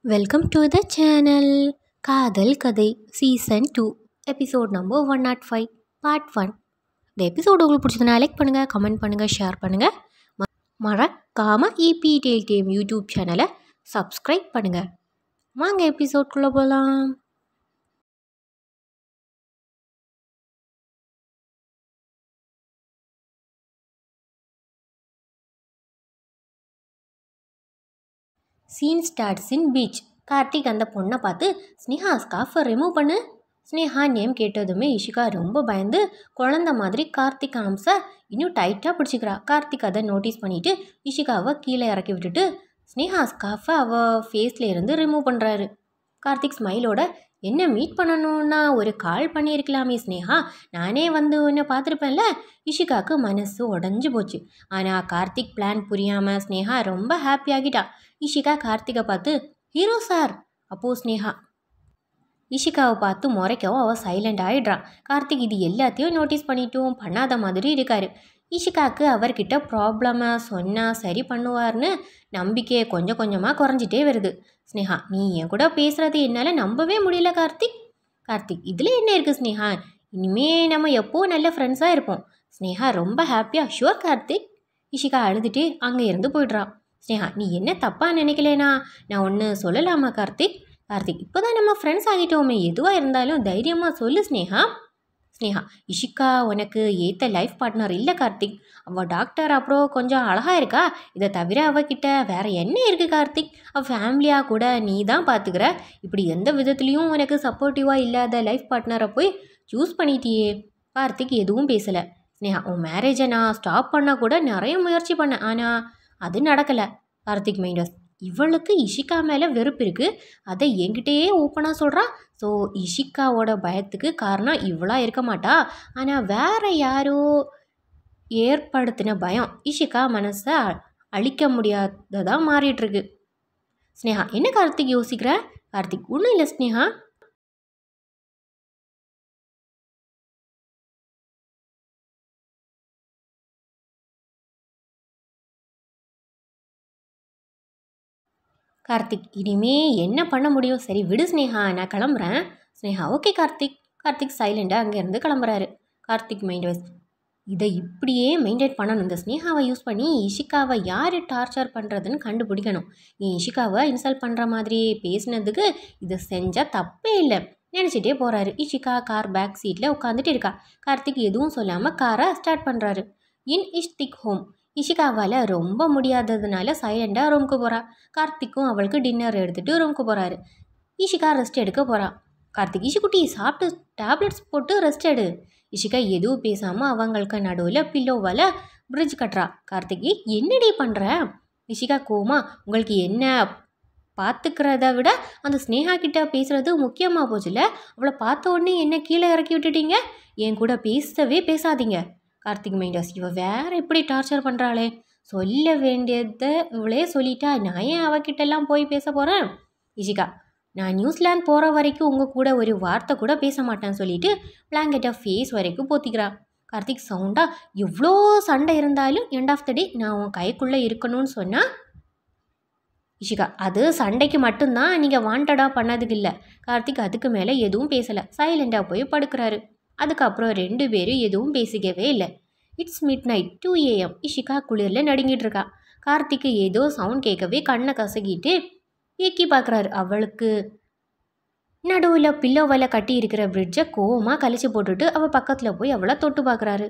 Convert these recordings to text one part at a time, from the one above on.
Welcome to the channel Kadhal Kadhai season two episode number one nought five part one இந்த episode உங்களுக்கு பிடிச்சதுனா like பண்ணுங்கள் comment பண்ணுங்கள் share பண்ணுங்கள் ம மறக்காமல் இபி டெயில் கேம் யூடியூப் சேனலை சப்ஸ்கிரைப் பண்ணுங்கள் வாங்க எபிசோட்குள்ளே போகலாம் scene starts in beach Karthik அந்த பொண்ணை பார்த்து ஸ்னேஹா ஸ்காஃபை ரிமூவ் பண்ணு ஸ்னேஹா நேம் கேட்டதுமே இஷிகா ரொம்ப பயந்து குழந்த மாதிரி கார்த்திக் ஆம்ஸை இன்னும் டைட்டாக பிடிச்சிக்கிறா கார்த்திக் அதை நோட்டீஸ் பண்ணிவிட்டு இஷிகாவை கீழே இறக்கி விட்டுட்டு ஸ்னேஹா ஸ்காஃபை அவள் ஃபேஸில் இருந்து ரிமூவ் பண்ணுறாரு கார்த்திக் ஸ்மைலோட என்ன மீட் பண்ணணும்னா ஒரு கால் பண்ணியிருக்கலாமே ஸ்னேஹா நானே வந்து உன்னை பார்த்துருப்பேன்ல இஷிகாவுக்கு மனசு உடஞ்சி போச்சு ஆனால் கார்த்திக் பிளான் புரியாமல் ஸ்னேஹா ரொம்ப ஹாப்பி ஆகிட்டா இஷிகா கார்த்திகை பார்த்து ஹீரோ சார் அப்போது ஸ்னேஹா இஷிகாவை பார்த்து முறைக்கவும் அவள் சைலண்ட் ஆகிடுறான் கார்த்திக் இது எல்லாத்தையும் நோட்டீஸ் பண்ணிட்டும் பண்ணாத மாதிரி இருக்காரு இஷிகாவுக்கு அவர்கிட்ட ப்ராப்ளமை சொன்னால் சரி பண்ணுவார்னு நம்பிக்கை கொஞ்சம் கொஞ்சமாக குறைஞ்சிட்டே வருது ஸ்னேஹா நீ என் கூட பேசுகிறது என்னால் நம்பவே முடியல கார்த்திக் கார்த்திக் இதில் என்ன இருக்குது ஸ்னேஹா இனிமே நம்ம எப்போவும் நல்ல ஃப்ரெண்ட்ஸாக இருப்போம் ஸ்னேஹா ரொம்ப ஹாப்பியாக ஷுவர் கார்த்திக் இஷிகா அழுதுட்டு அங்கே இருந்து போயிடுறான் ஸ்னேஹா நீ என்ன தப்பாக நினைக்கலேனா நான் ஒன்று சொல்லலாமா கார்த்திக் கார்த்திக் இப்போ தான் நம்ம ஃப்ரெண்ட்ஸ் ஆகிட்டோமே எதுவாக இருந்தாலும் தைரியமாக சொல்லு ஸ்னேஹா ஸ்னேஹா இஷிகா உனக்கு ஏற்ற லைஃப் பார்ட்னர் இல்லை கார்த்திக் அவள் டாக்டர் அப்புறம் கொஞ்சம் அழகாக இருக்கா இதை தவிர அவகிட்ட வேற என்ன இருக்குது கார்த்திக் அவள் ஃபேமிலியாக கூட நீ தான் பார்த்துக்கிற இப்படி எந்த விதத்துலேயும் உனக்கு சப்போர்ட்டிவாக இல்லாத லைஃப் பார்ட்னரை போய் சூஸ் பண்ணிட்டியே கார்த்திக் எதுவும் பேசலை ஸ்னேஹா உன் மேரேஜை நான் ஸ்டாப் பண்ணால் கூட நிறைய முயற்சி பண்ணேன் ஆனால் அது நடக்கலை கார்த்திக் மைண்டஸ் இவளுக்கு இஷிகா மேலே வெறுப்பு இருக்குது அதை என்கிட்டயே ஓப்பனாக சொல்கிறா ஸோ இஷிகாவோட பயத்துக்கு காரணம் இவளா இருக்க மாட்டா ஆனால் வேற யாரோ ஏற்படுத்தின பயம் இஷிகா மனசை அழிக்க முடியாததாக மாறிட்டுருக்கு ஸ்னேஹா என்ன கார்த்திக் யோசிக்கிற கார்த்திக் ஒன்றும் இல்லை ஸ்னேஹா கார்த்திக் இனிமே என்ன பண்ண முடியும் சரி விடு ஸ்னேஹா நான் கிளம்புறேன் ஸ்னேஹா ஓகே கார்த்திக் கார்த்திக் சைலண்டாக அங்கேருந்து கிளம்புறாரு கார்த்திக் மைண்ட் வைஸ் இதை இப்படியே மெயின்டைன் பண்ணணும் இந்த ஸ்னேகாவை யூஸ் பண்ணி இஷிகாவை யார் டார்ச்சர் பண்ணுறதுன்னு கண்டுபிடிக்கணும் நீ இஷிகாவை இன்சல்ட் பண்ணுற மாதிரி பேசினதுக்கு இதை செஞ்சால் தப்பே இல்லை நினச்சிட்டே போகிறாரு இஷிகா கார் பேக் சீட்டில் உட்காந்துட்டு இருக்கா கார்த்திக் எதுவும் சொல்லாமல் காரை ஸ்டார்ட் பண்ணுறாரு இன் இஷ்திக் ஹோம் இஷிகாவால் ரொம்ப முடியாததுனால சைலண்டாக ரூமுக்கு போகிறா கார்த்திக்கும் அவளுக்கு டின்னர் எடுத்துகிட்டு ரூமுக்கு போகிறாரு இஷிகா ரெஸ்ட் எடுக்க போகிறா கார்த்திக் இஷிக்குட்டி சாப்பிட்டு டேப்லெட்ஸ் போட்டு ரெஸ்ட் எடு இஷிகா எதுவும் பேசாமல் அவங்களுக்கு நடுவில் பில்லோவால் பிரிட்ஜ் கட்டுறா கார்த்திகி என்னடி பண்ணுற இஷிகா கோமா உங்களுக்கு என்ன பார்த்துக்கிறத விட அந்த ஸ்னேகா கிட்ட பேசுகிறது முக்கியமாக போச்சுல அவளை பார்த்த உடனே என்ன கீழே இறக்கி விட்டுட்டீங்க என் கூட பேசவே பேசாதீங்க கார்த்திக் மைண்டஸ் இவ வேற எப்படி டார்ச்சர் பண்ணுறாளே சொல்ல வேண்டியதை இவளே சொல்லிட்டா நான் ஏன் அவகிட்டெல்லாம் போய் பேச போகிறேன் இஷிகா நான் நியூசிலாந்து போகிற வரைக்கும் உங்கள் கூட ஒரு வார்த்தை கூட பேச மாட்டேன்னு சொல்லிட்டு பிளாங்கெட்டை ஃபேஸ் வரைக்கும் போத்திக்கிறா கார்த்திக் சவுண்டாக எவ்வளோ சண்டை இருந்தாலும் எண்ட் ஆஃப் த டே நான் உன் கைக்குள்ளே இருக்கணும்னு சொன்னால் இஷிகா அது சண்டைக்கு மட்டும்தான் நீங்கள் வாண்டடாக பண்ணதுக்கு இல்லை கார்த்திக் அதுக்கு மேலே எதுவும் பேசலை சைலண்டாக போய் படுக்கிறாரு அதுக்கப்புறம் ரெண்டு பேரும் எதுவும் பேசிக்கவே இல்லை it's midnight two AM Ishika குளிரில் நடுங்கிட்டு இருக்கா கார்த்திக்கு ஏதோ சவுண்ட் கேட்கவே கண்ணை கசக்கிட்டு ஏக்கி பார்க்குறாரு அவளுக்கு நடுவில் பில்லோவில் கட்டி இருக்கிற பிரிட்ஜை கோவமாக கழிச்சு போட்டுட்டு அவள் பக்கத்தில் போய் அவளை தொட்டு பார்க்குறாரு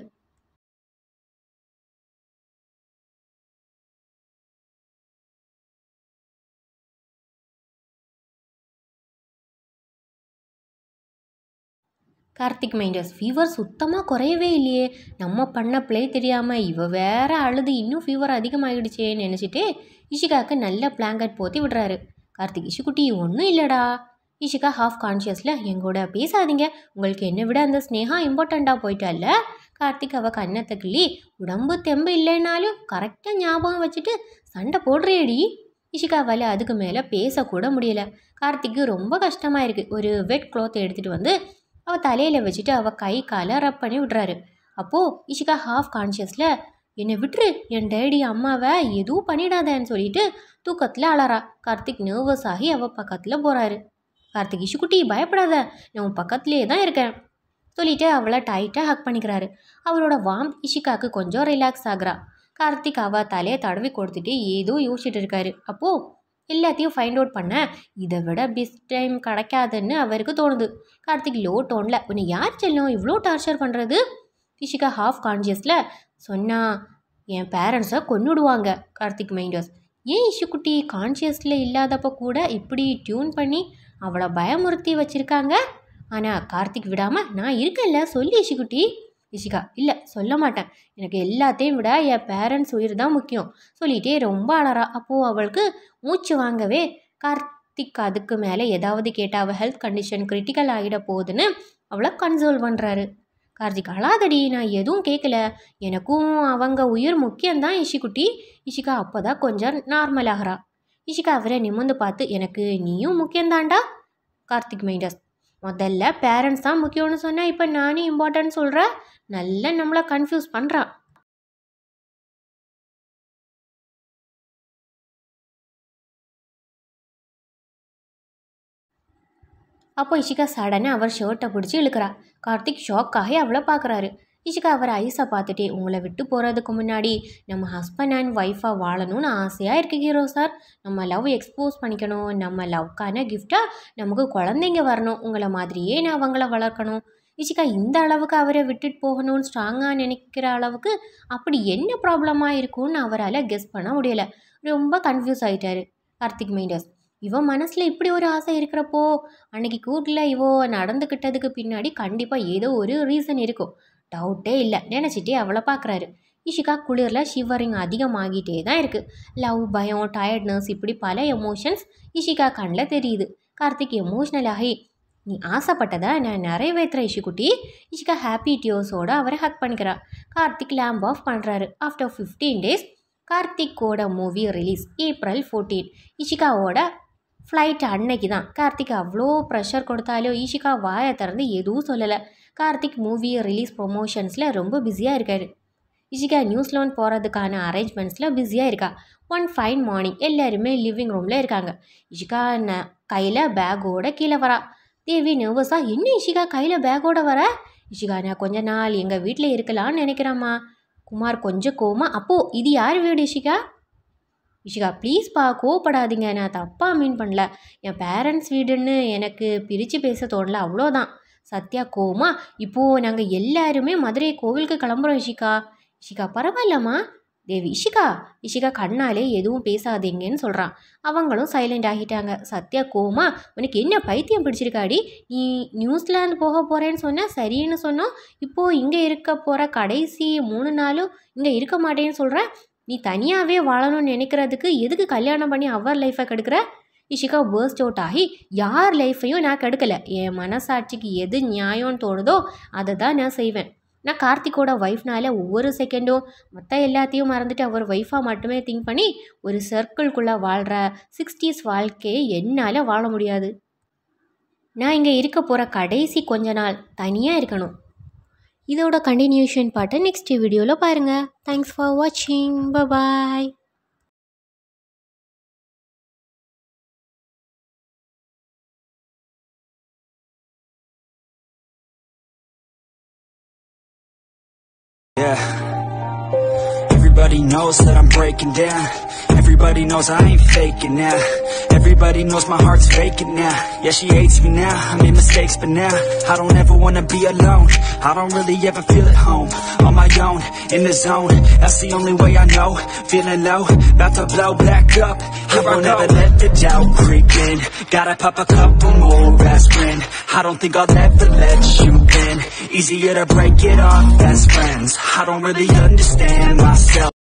கார்த்திக் மைண்டஸ் ஃபீவர் சுத்தமாக குறையவே இல்லையே நம்ம பண்ண ப்ளே தெரியாமல் இவ வேற அழுது இன்னும் ஃபீவர் அதிகமாகிடுச்சேன்னு நினச்சிட்டு இஷிகாவுக்கு நல்ல பிளாங்கட் போத்தி விடுறாரு கார்த்திக் இஷுக்குட்டி ஒன்றும் இல்லைடா இஷிகா ஹாஃப் கான்ஷியஸில் எங்கூட பேசாதீங்க உங்களுக்கு என்னை விட அந்த ஸ்னேகா இம்பார்ட்டண்ட்டாக போயிட்டால கார்த்திக் அவள் கண்ணத்தை கிள்ளி உடம்பு தெம்பு இல்லைனாலும் கரெக்டாக ஞாபகம் வச்சுட்டு சண்டை போடுறியடி இஷிகாவால் அதுக்கு மேலே பேசக்கூட முடியல கார்த்திக்கு ரொம்ப கஷ்டமாக இருக்குது ஒரு வெட் க்ளாத் எடுத்துகிட்டு வந்து அவள் தலையில் வச்சுட்டு அவள் கை காலை ரப் பண்ணி விட்றாரு அப்போது இஷிகா ஹாஃப் கான்ஷியஸில் என்னை விட்டுரு என் டேடி அம்மாவை எதுவும் பண்ணிடாதேன்னு சொல்லிட்டு தூக்கத்தில் அலறா கார்த்திக் நர்வஸ் ஆகி அவள் பக்கத்தில் போகிறாரு கார்த்திக் இஷுக்குட்டி பயப்படாத நான் உன் பக்கத்துலேயே தான் இருக்கேன் சொல்லிட்டு அவளை டைட்டாக ஹக் பண்ணிக்கிறாரு அவரோட வாம் இஷிகாக்கு கொஞ்சம் ரிலாக்ஸ் ஆகுறா கார்த்திக் அவ தலையை தடவி கொடுத்துட்டு ஏதோ யோசிச்சுட்டு இருக்காரு அப்போது எல்லாத்தையும் ஃபைண்ட் அவுட் பண்ண இதை விட பெஸ்ட் டைம் கிடைக்காதுன்னு அவருக்கு தோணுது கார்த்திக் லோ டோனில் உன்னை யார் செல்லும் இவ்வளோ டார்ச்சர் பண்ணுறது இஷிகா ஹாஃப் கான்ஷியஸில் சொன்னா என் பேரண்ட்ஸை கொன்னுடுவாங்க கார்த்திக் மைண்டர்ஸ் ஏன் இஷுக்குட்டி கான்ஷியஸில் இல்லாதப்போ கூட இப்படி டியூன் பண்ணி அவளை பயமுறுத்தி வச்சுருக்காங்க ஆனால் கார்த்திக் விடாமல் நான் இருக்கேன்ல சொல்லி இஷிக்குட்டி இஷிகா இல்லை சொல்ல மாட்டேன் எனக்கு எல்லாத்தையும் விட என் பேரண்ட்ஸ் உயிர் தான் முக்கியம் சொல்லிட்டே ரொம்ப அழறா அப்போது அவளுக்கு மூச்சு வாங்கவே கார்த்திக் அதுக்கு மேலே ஏதாவது கேட்டால் அவள் ஹெல்த் கண்டிஷன் கிரிட்டிக்கல் ஆகிட போகுதுன்னு அவளை கன்சோல் பண்ணுறாரு கார்த்திக் அழாதடி நான் எதுவும் கேட்கல எனக்கும் அவங்க உயிர் முக்கியம்தான் இஷிக்குட்டி இஷிகா அப்போ தான் கொஞ்சம் நார்மல் ஆகிறா இஷிகா அவரை நிமிர்ந்து பார்த்து எனக்கு நீயும் முக்கியம்தான்டா கார்த்திக் மைண்டஸ் முதல்ல பேரண்ட்ஸ் தான் முக்கியம்னு சொன்னால் இப்போ நானே இம்பார்ட்டன்ட் சொல்கிறேன் நல்லா நம்மளை கன்ஃபியூஸ் பண்ணுறா அப்போ இஷிகா சடனாக அவர் ஷர்ட்டை பிடிச்சி இழுக்கிறா கார்த்திக் ஷாக்காகி அவளை பார்க்குறாரு இஷிகா அவர் ஐஸை பார்த்துட்டே உங்களை விட்டு போகிறதுக்கு முன்னாடி நம்ம ஹஸ்பண்ட் அண்ட் ஒய்ஃபாக வாழணும்னு ஆசையாக இருக்கு ஹீரோ சார் நம்ம லவ் எக்ஸ்போஸ் பண்ணிக்கணும் நம்ம லவ்க்கான கிஃப்டாக நமக்கு குழந்தைங்க வரணும் உங்களை மாதிரியே நான் அவங்கள வளர்க்கணும் இஷிகா இந்த அளவுக்கு அவரை விட்டுட்டு போகணும்னு ஸ்ட்ராங்காக நினைக்கிற அளவுக்கு அப்படி என்ன ப்ராப்ளமாக இருக்கும்னு அவரால் கெஸ் பண்ண முடியலை ரொம்ப கன்ஃபியூஸ் ஆகிட்டாரு கார்த்திக் மைண்டர்ஸ் இவன் மனசில் இப்படி ஒரு ஆசை இருக்கிறப்போ அன்னைக்கு கூட்டில் இவோ நடந்துக்கிட்டதுக்கு பின்னாடி கண்டிப்பாக ஏதோ ஒரு ரீசன் இருக்கும் டவுட்டே இல்லை நினச்சிட்டே அவளை பார்க்குறாரு இஷிகா குளிரில் ஷிவரிங் அதிகமாகிட்டே தான் இருக்குது லவ் பயம் டயர்ட்னஸ் இப்படி பல எமோஷன்ஸ் இஷிகா கண்ணில் தெரியுது கார்த்திக் எமோஷ்னல் ஆகி நீ ஆசைப்பட்டதை நான் நிறைவேற்றுறேன் இஷிக்குட்டி இஷிகா ஹாப்பி டியோஸோட அவரை ஹக் பண்ணிக்கிறா கார்த்திக் லேம்ப் ஆஃப் பண்ணுறாரு ஆஃப்டர் ஃபிஃப்டீன் டேஸ் கார்த்திக்கோட மூவி ரிலீஸ் ஏப்ரல் ஃபோர்டீன் இஷிகாவோட ஃப்ளைட் அன்னைக்கு தான் கார்த்திக் அவ்வளோ ப்ரெஷர் கொடுத்தாலும் ஈஷிகா வாயை திறந்து எதுவும் சொல்லலை கார்த்திக் மூவி ரிலீஸ் ப்ரொமோஷன்ஸில் ரொம்ப பிஸியாக இருக்கார் இஷிகா நியூஸ் லோன் போகிறதுக்கான அரேஞ்ச்மெண்ட்ஸில் பிஸியாக இருக்கா ஒன் ஃபைன் மார்னிங் எல்லாருமே லிவிங் ரூமில் இருக்காங்க இஷிகா ந கையில் பேக்கோட கீழே வரா தேவி நர்வஸா என்ன இஷிகா கையில் பேக்கோட வர இஷிகா நான் கொஞ்ச நாள் எங்கள் வீட்டில் இருக்கலாம்னு நினைக்கிறேம்மா குமார் கொஞ்சம் கோமா அப்போது இது யார் வீடு இஷிகா இஷிகா ப்ளீஸ்ப்பா கோவப்படாதீங்க நான் தப்பாக மீன் பண்ணல என் பேரண்ட்ஸ் வீடுன்னு எனக்கு பிரித்து பேச தோணல அவ்வளோதான் சத்யா கோமா இப்போது நாங்கள் எல்லாருமே மதுரை கோவிலுக்கு கிளம்புறோம் இஷிகா இஷிகா பரவாயில்லம்மா தேவி இஷிகா இஷிகா கண்ணாலே எதுவும் பேசாதீங்கன்னு சொல்கிறான் அவங்களும் சைலண்ட் ஆகிட்டாங்க சத்யா கோமா உனக்கு என்ன பைத்தியம் பிடிச்சிருக்காடி நீ நியூசிலாந்து போக போகிறேன்னு சொன்னால் சரின்னு சொன்னோம் இப்போது இங்கே இருக்க போகிற கடைசி மூணு நாளும் இங்கே இருக்க மாட்டேன்னு சொல்கிற நீ தனியாகவே வாழணும்னு நினைக்கிறதுக்கு எதுக்கு கல்யாணம் பண்ணி அவர் லைஃப்பை கெடுக்கிற இஷிகா வேர்ஸ்ட் அவுட் ஆகி யார் லைஃப்பையும் நான் கெடுக்கலை என் மனசாட்சிக்கு எது நியாயம்னு தோணுதோ அதை தான் நான் செய்வேன் நான் கார்த்திக்கோட ஒய்ஃப்னால ஒவ்வொரு செகண்டும் மற்ற எல்லாத்தையும் மறந்துட்டு அவர் ஒய்ஃபாக மட்டுமே திங்க் பண்ணி ஒரு சர்க்கிள்குள்ளே வாழ்கிற சிக்ஸ்டீஸ் வாழ்க்கையை என்னால் வாழ முடியாது நான் இங்கே இருக்க போகிற கடைசி கொஞ்ச நாள் தனியாக இருக்கணும் இதோட கண்டினியூஷன் பாட்டை நெக்ஸ்ட் வீடியோவில் பாருங்கள் தேங்க்ஸ் ஃபார் வாட்சிங் பாய் Yeah. Everybody knows that I'm breaking down. Everybody knows I ain't faking now. Everybody knows my heart's vacant now. Yeah, she hates me now. I made mistakes, but now I don't ever wanna be alone. I don't really ever feel at home. On my own, in the zone. That's the only way I know. Feeling low, about to blow back up. I won't ever let the doubt creep in. Gotta pop a couple more aspirin. I don't think I'll ever let you in. Easier to break it off best friends. I don't really understand myself.